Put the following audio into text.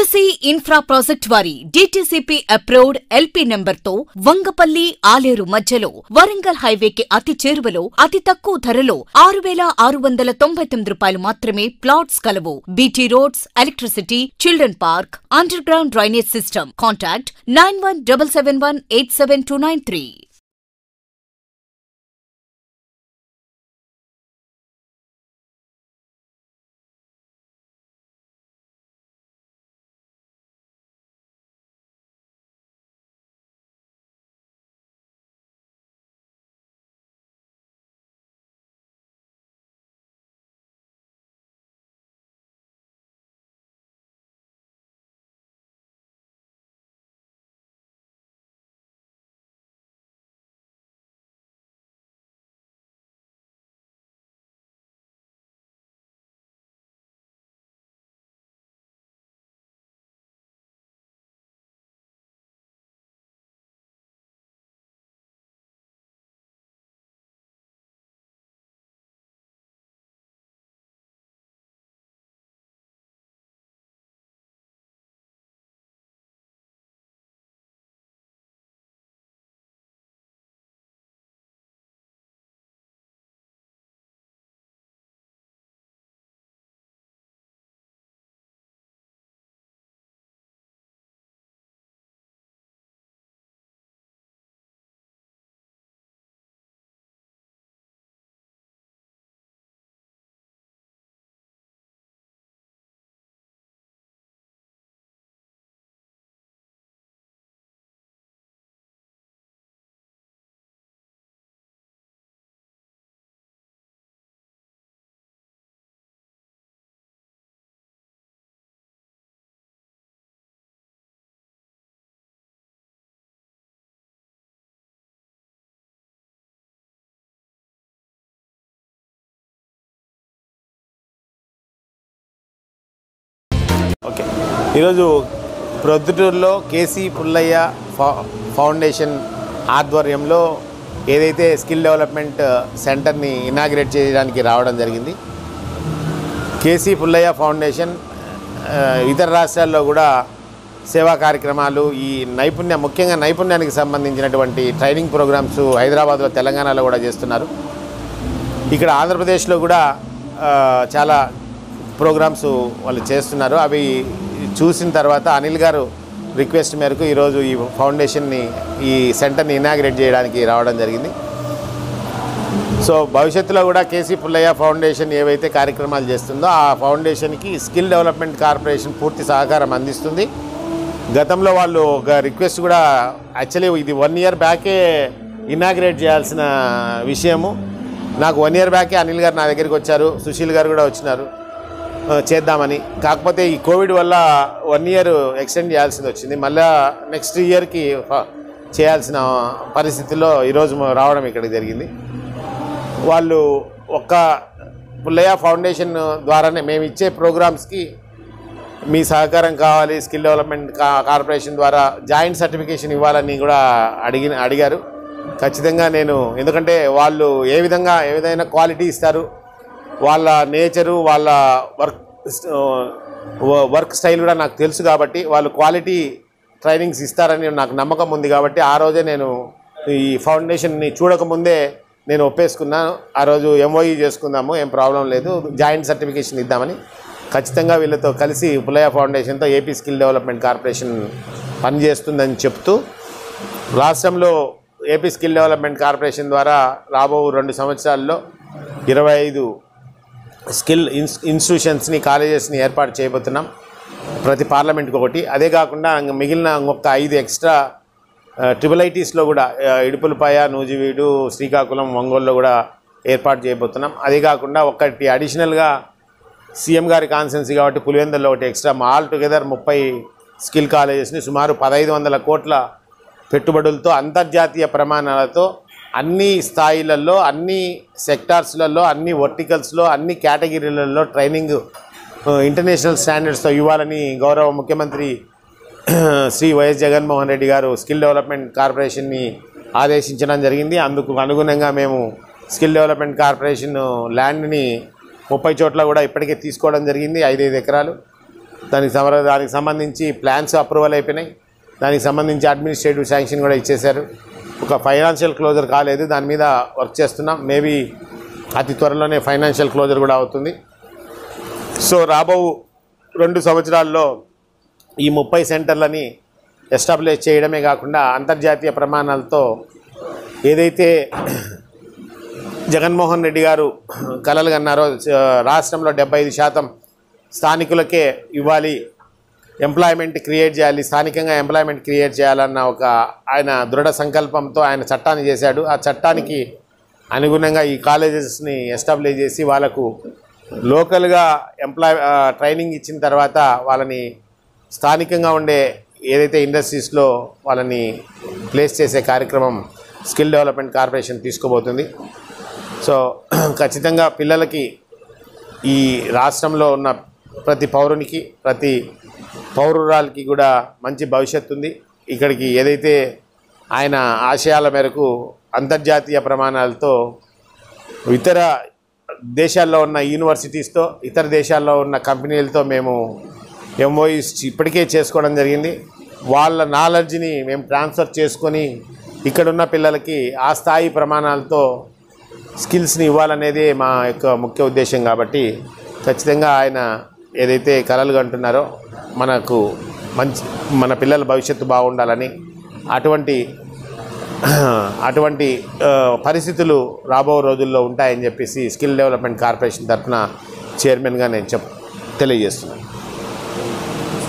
KC infra project వారి DTCP approved LP number తో వంగపల్లి ఆలేరు మధ్యలో వరంగల్ హైవేకి అతి చేరువలో అతి తక్కువ ధరలో ఆరు వేల ఆరు వందల తొంభై తొమ్మిది రూపాయలు మాత్రమే ప్లాట్స్ కలవు BT roads electricity children park underground drainage system contact nine one double seven one eight seven two nine three okay ఈరోజు ప్రొద్దుటూరులో కేసీ పుల్లయ్య ఫౌ- ఫౌండేషన్ ఆధ్వర్యంలో ఏదైతే స్కిల్ డెవలప్మెంట్ సెంటర్ని ఇనాగ్రేట్ చేయడానికి రావడం జరిగింది కేసీ పుల్లయ్య ఫౌండేషన్ ఆ, ఇతర రాష్ట్రాల్లో కూడా సేవా కార్యక్రమాలు ఈ నైపుణ్య ముఖ్యంగా నైపుణ్యానికి సంబంధించినటువంటి ట్రైనింగ్ ప్రోగ్రామ్స్ హైదరాబాద్లో తెలంగాణలో కూడా చేస్తున్నారు ఇక్కడ ఆంధ్రప్రదేశ్లో కూడా ఆ, చాలా ప్రోగ్రామ్స్ వాళ్ళు చేస్తున్నారు అవి చూసిన తర్వాత అనిల్ గారు రిక్వెస్ట్ మేరకు ఈరోజు ఈ ఫౌండేషన్ని ఈ సెంటర్ని ఇనాగ్రేట్ చేయడానికి రావడం జరిగింది సో భవిష్యత్తులో కూడా కేసీ పుల్లయ్య ఫౌండేషన్ ఏవైతే కార్యక్రమాలు చేస్తుందో ఆ ఫౌండేషన్కి స్కిల్ డెవలప్మెంట్ కార్పొరేషన్ పూర్తి సహకారం అందిస్తుంది గతంలో వాళ్ళు ఒక రిక్వెస్ట్ కూడా యాక్చువల్లీ ఇది వన్ ఇయర్ బ్యాకే ఇనాగ్రేట్ చేయాల్సిన విషయము నాకు వన్ ఇయర్ బ్యాకే అనిల్ గారు నా దగ్గరికి వచ్చారు సుశీల్ గారు కూడా వచ్చినారు ఆ, చేద్దామని కాకపోతే ఈ కోవిడ్ వల్ల వన్ ఇయర్ ఎక్స్టెండ్ చేయాల్సింది వచ్చింది మళ్ళా నెక్స్ట్ ఇయర్కి ఫ- చేయాల్సిన పరిస్థితుల్లో ఈరోజు రావడం ఇక్కడికి జరిగింది వాళ్ళు ఒక్క పుల్లయ్య ఫౌండేషన్ ద్వారానే మేము ఇచ్చే ప్రోగ్రామ్స్కి మీ సహకారం కావాలి స్కిల్ డెవలప్మెంట్ కా- కార్పొరేషన్ ద్వారా జాయింట్ సర్టిఫికేషన్ ఇవ్వాలని కూడా అడిగిన అడిగారు ఖచ్చితంగా నేను ఎందుకంటే వాళ్ళు ఏ విధంగా ఏ విధమైన క్వాలిటీ ఇస్తారు వాళ్ళ నేచరు వాళ్ళ వర్క్ వర్క్ స్టైల్ కూడా నాకు తెలుసు కాబట్టి వాళ్ళు క్వాలిటీ ట్రైనింగ్స్ ఇస్తారని నాకు నమ్మకం ఉంది కాబట్టి ఆ రోజే నేను ఈ ఫౌండేషన్ని చూడకముందే నేను ఒప్పేసుకున్నాను ఆ రోజు ఎంఓఈ చేసుకుందాము ఏం ప్రాబ్లం లేదు జాయింట్ సర్టిఫికేషన్ ఇద్దామని ఖచ్చితంగా వీళ్ళతో కలిసి పులయ ఫౌండేషన్తో ఏపీ స్కిల్ డెవలప్మెంట్ కార్పొరేషన్ పనిచేస్తుందని చెప్తూ రాష్ట్రంలో ఏపీ స్కిల్ డెవలప్మెంట్ కార్పొరేషన్ ద్వారా రాబో రెండు సంవత్సరాల్లో ఇరవై ఐదు స్కిల్ ఇన్స్ ఇన్స్టిట్యూషన్స్ని కాలేజెస్ని ఏర్పాటు చేయబోతున్నాం ప్రతి పార్లమెంట్కి ఒకటి అదే కాకుండా ఇంక మిగిలిన ఇంకొక ఐదు ఎక్స్ట్రా ట్రిపుల్ ఐటీస్లో కూడా ఆ, ఇడుపులపాయ నూజివీడు శ్రీకాకుళం ఒంగోలులో కూడా ఏర్పాటు చేయబోతున్నాం అదే కాకుండా ఒకటి అడిషనల్గా సీఎం గారి కాన్సెన్సీ కాబట్టి పులివెందుల్లో ఒకటి ఎక్స్ట్రా ఆల్ టుగెదర్ ముప్పై స్కిల్ కాలేజెస్ని సుమారు పదహైదు వందల కోట్ల పెట్టుబడులతో అంతర్జాతీయ ప్రమాణాలతో అన్ని స్థాయిలలో అన్ని సెక్టార్స్లలో అన్ని వర్టికల్స్లో అన్ని కేటగిరీలలో ట్రైనింగ్ ఆ, ఇంటర్నేషనల్ స్టాండర్డ్స్తో ఇవ్వాలని గౌరవ ముఖ్యమంత్రి శ్రీ వైఎస్ జగన్మోహన్ రెడ్డి గారు స్కిల్ డెవలప్మెంట్ కార్పొరేషన్ని ఆదేశించడం జరిగింది అందుకు అనుగుణంగా మేము స్కిల్ డెవలప్మెంట్ కార్పొరేషన్ ల్యాండ్ని ముప్పై చోట్ల కూడా ఇప్పటికే తీసుకోవడం జరిగింది ఐదైదు ఎకరాలు దానికి సమర దానికి సంబంధించి ప్లాన్స్ అప్రూవల్ అయిపోయినాయి దానికి సంబంధించి అడ్మినిస్ట్రేటివ్ శాంక్షన్ కూడా ఇచ్చేశారు ఒక ఫైనాన్షియల్ క్లోజర్ కాలేదు దాని మీద వర్క్ చేస్తున్నాం మేబీ అతి త్వరలోనే ఫైనాన్షియల్ క్లోజర్ కూడా అవుతుంది సో రాబో రెండు సంవత్సరాల్లో ఈ ముప్పై సెంటర్లని ఎస్టాబ్లిష్ చేయడమే కాకుండా అంతర్జాతీయ ప్రమాణాలతో ఏదైతే జగన్మోహన్ రెడ్డి గారు కలలు కన్నారో చ- రాష్ట్రంలో డెబ్బై ఐదు శాతం స్థానికులకే ఇవ్వాలి ఎంప్లాయ్మెంట్ క్రియేట్ చేయాలి స్థానికంగా ఎంప్లాయ్మెంట్ క్రియేట్ చేయాలన్న ఒక ఆయన దృఢ సంకల్పంతో ఆయన చట్టాన్ని చేశాడు ఆ చట్టానికి అనుగుణంగా ఈ కాలేజెస్ని ఎస్టాబ్లిష్ చేసి వాళ్ళకు లోకల్గా ఎంప్లాయ్ ఆ, ట్రైనింగ్ ఇచ్చిన తర్వాత వాళ్ళని స్థానికంగా ఉండే ఏదైతే ఇండస్ట్రీస్లో వాళ్ళని ప్లేస్ చేసే కార్యక్రమం స్కిల్ డెవలప్మెంట్ కార్పొరేషన్ తీసుకోబోతుంది సో ఖచ్చితంగా పిల్లలకి ఈ రాష్ట్రంలో ఉన్న ప్రతి పౌరునికి ప్రతి పౌరురాలకి కూడా మంచి భవిష్యత్తు ఉంది ఇక్కడికి ఏదైతే ఆయన ఆశయాల మేరకు అంతర్జాతీయ ప్రమాణాలతో ఇతర దేశాల్లో ఉన్న యూనివర్సిటీస్తో ఇతర దేశాల్లో ఉన్న కంపెనీలతో మేము ఎంఓఈస్ ఇప్పటికే చేసుకోవడం జరిగింది వాళ్ళ నాలెడ్జ్ని మేము ట్రాన్స్ఫర్ చేసుకొని ఇక్కడున్న పిల్లలకి ఆ స్థాయి ప్రమాణాలతో స్కిల్స్ని ఇవ్వాలనేది మా యొక్క ముఖ్య ఉద్దేశం కాబట్టి ఖచ్చితంగా ఆయన ఏదైతే కలలు కంటున్నారో మనకు మంచి మన పిల్లల భవిష్యత్తు బాగుండాలని అటువంటి అటువంటి ఆ, పరిస్థితులు రాబో రోజుల్లో ఉంటాయని చెప్పేసి స్కిల్ డెవలప్మెంట్ కార్పొరేషన్ తరఫున చైర్మన్గా నేను చెప్ తెలియజేస్తున్నాను